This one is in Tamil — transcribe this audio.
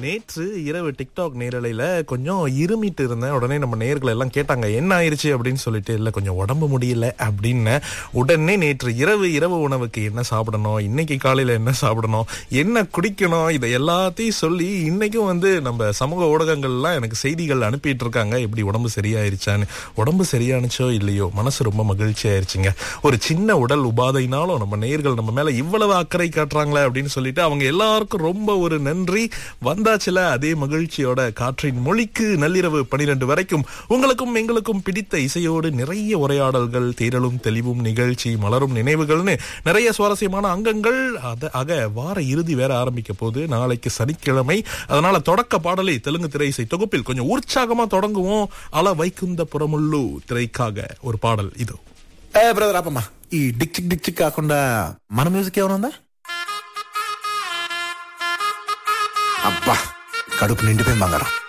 நேற்று இரவு டிக்டாக் நேரலையில கொஞ்சம் இருமிட்டு இருந்தேன் உடனே நம்ம நேர்கள் எல்லாம் கேட்டாங்க என்ன ஆயிருச்சு அப்படின்னு சொல்லிட்டு இல்ல கொஞ்சம் உடம்பு முடியல அப்படின்னு உடனே நேற்று இரவு இரவு உணவுக்கு என்ன சாப்பிடணும் இன்னைக்கு காலையில என்ன சாப்பிடணும் என்ன குடிக்கணும் இதை எல்லாத்தையும் சொல்லி இன்னைக்கும் வந்து நம்ம சமூக ஊடகங்கள்லாம் எனக்கு செய்திகள் அனுப்பிட்டு இருக்காங்க எப்படி உடம்பு சரியாயிருச்சான்னு உடம்பு சரியானுச்சோ இல்லையோ மனசு ரொம்ப மகிழ்ச்சி ஆயிருச்சுங்க ஒரு சின்ன உடல் உபாதைனாலும் நம்ம நேர்கள் நம்ம மேல இவ்வளவு அக்கறை காட்டுறாங்களே அப்படின்னு சொல்லிட்டு அவங்க எல்லாருக்கும் ரொம்ப ஒரு நன்றி வந்தாச்சுல அதே மகிழ்ச்சியோட காற்றின் மொழிக்கு நள்ளிரவு பனிரெண்டு வரைக்கும் உங்களுக்கும் எங்களுக்கும் பிடித்த இசையோடு நிறைய உரையாடல்கள் தேரலும் தெளிவும் நிகழ்ச்சி மலரும் நினைவுகள்னு நிறைய சுவாரஸ்யமான அங்கங்கள் அத ஆக வார இறுதி வேற ஆரம்பிக்க போது நாளைக்கு சனிக்கிழமை அதனால தொடக்க பாடலை தெலுங்கு திரை இசை தொகுப்பில் கொஞ்சம் உற்சாகமா தொடங்குவோம் அல வைகுந்த புறமுள்ளு திரைக்காக ஒரு பாடல் இது ఏ బ్రదర్ ఆపమ్మా ఈ డిక్ చిక్ డిక్ చిక్ కాకుండా మన మ్యూజిక్ ఏమైనా ఉందా అబ్బా కడుపు నిండిపోయింది బంగారం